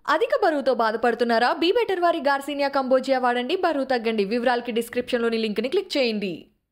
అధిక బరువుతో బాధపడుతున్నారా బీ బెటర్ వారి గార్సినియా కంబోజియా వాడండి బరువు తగ్గండి వివరాలకి డిస్క్రిప్షన్లోని లింక్ని క్లిక్ చేయండి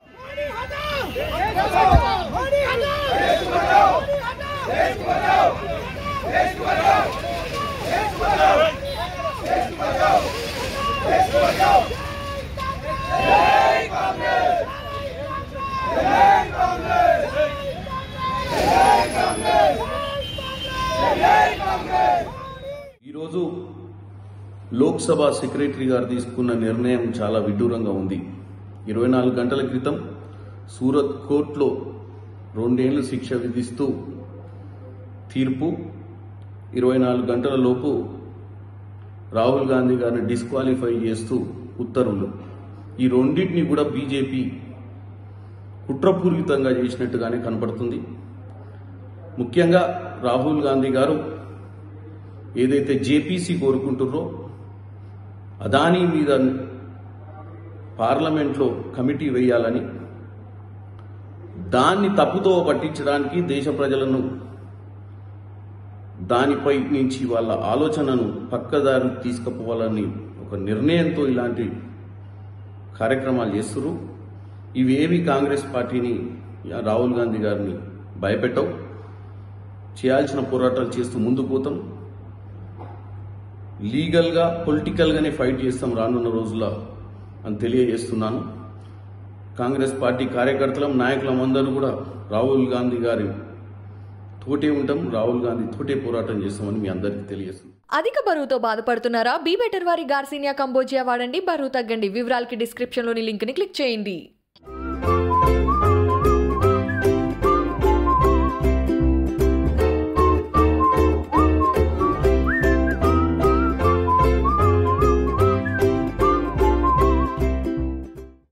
ఈరోజు లోక్సభ సెక్రటరీ గారు తీసుకున్న నిర్ణయం చాలా విడ్డూరంగా ఉంది ఇరవై నాలుగు గంటల క్రితం సూరత్ కోర్టులో రెండేళ్లు శిక్ష విధిస్తూ తీర్పు ఇరవై నాలుగు గంటల లోపు రాహుల్ గాంధీ గారిని డిస్క్వాలిఫై చేస్తూ ఉత్తర్వులు ఈ రెండింటిని కూడా బీజేపీ కుట్రపూరితంగా చేసినట్టుగానే కనపడుతుంది ముఖ్యంగా రాహుల్ గాంధీ గారు ఏదైతే జేపీసీ కోరుకుంటుర్రో అదానీ మీద పార్లమెంట్లో కమిటీ వేయాలని దాన్ని తప్పుతో పట్టించడానికి దేశ ప్రజలను దానిపై నుంచి వాళ్ళ ఆలోచనను పక్కదారి తీసుకుపోవాలని ఒక నిర్ణయంతో ఇలాంటి కార్యక్రమాలు చేస్తున్నారు ఇవేవి కాంగ్రెస్ పార్టీని రాహుల్ గాంధీ గారిని భయపెట్టవు చేయాల్సిన పోరాటాలు చేస్తూ ముందుకు పోతాం లీగల్గా పొలిటికల్గానే ఫైట్ చేస్తాం రానున్న రోజుల్లో అని తెలియజేస్తున్నాను కాంగ్రెస్ పార్టీ కార్యకర్తలం నాయకులం అందరూ కూడా రాహుల్ గాంధీ గారి తోటే ఉంటాం రాహుల్ గాంధీ తోటే పోరాటం చేస్తామని మీ అందరికీ తెలియజేస్తున్నాం అధిక బరువుతో బాధపడుతున్నారా బీ బెటర్ వారి గార్సినియా కంబోజియా వాడండి బరువు తగ్గండి వివరాలకి డిస్క్రిప్షన్లోని లింక్ని క్లిక్ చేయండి